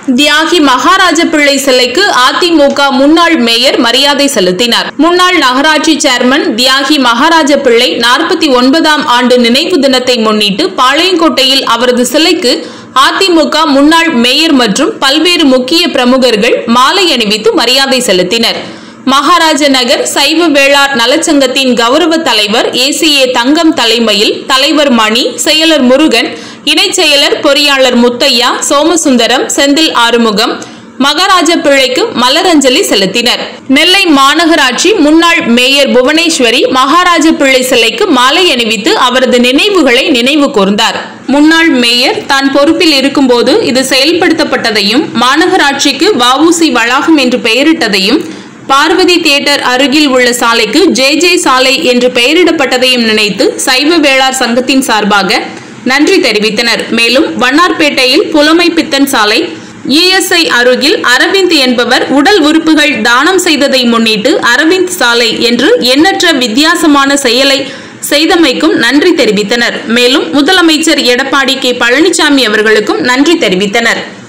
தியாகி மகாராஜ பிள்ளை சிலைக்கு அதிமுக முன்னாள் மேயர் மரியாதை செலுத்தினார் முன்னாள் நகராட்சி சேர்மன் தியாகி மகாராஜ பிள்ளை நாற்பத்தி ஒன்பதாம் ஆண்டு நினைவு தினத்தை முன்னிட்டு பாளையங்கோட்டையில் அவரது சிலைக்கு அதிமுக முன்னாள் மேயர் மற்றும் பல்வேறு முக்கிய பிரமுகர்கள் மாலை அணிவித்து மரியாதை செலுத்தினர் மகாராஜ நகர் சைவ வேளார் நலச்சங்கத்தின் கௌரவ தலைவர் ஏசிஏ தங்கம் தலைமையில் தலைவர் மணி செயலர் முருகன் இணைச் செயலர் பொறியாளர் முத்தையா சோமசுந்தரம் செந்தில் ஆறுமுகம் மகாராஜ பிள்ளைக்கு மலரஞ்சலி செலுத்தினர் நெல்லை மாநகராட்சி முன்னாள் மேயர் புவனேஸ்வரி மகாராஜ பிள்ளை சிலைக்கு மாலை அணிவித்து அவரது நினைவுகளை நினைவு கூர்ந்தார் முன்னாள் மேயர் தான் பொறுப்பில் இருக்கும்போது இது செயல்படுத்தப்பட்டதையும் மாநகராட்சிக்கு வஉசி வளாகம் என்று பெயரிட்டதையும் பார்வதி தியேட்டர் அருகில் உள்ள சாலைக்கு ஜே ஜே சாலை என்று பெயரிடப்பட்டதையும் நினைத்து சைவ வேளார் சங்கத்தின் சார்பாக நன்றி தெரிவித்தனர் மேலும் வண்ணார்பேட்டையில் புலமை பித்தன் சாலை இஎஸ்ஐ அருகில் அரவிந்த் என்பவர் உடல் உறுப்புகள் தானம் செய்ததை முன்னிட்டு அரவிந்த் சாலை என்று எண்ணற்ற வித்தியாசமான செயலை செய்தமைக்கும் நன்றி தெரிவித்தனர் மேலும் முதலமைச்சர் எடப்பாடி கே பழனிசாமி அவர்களுக்கும் நன்றி தெரிவித்தனர்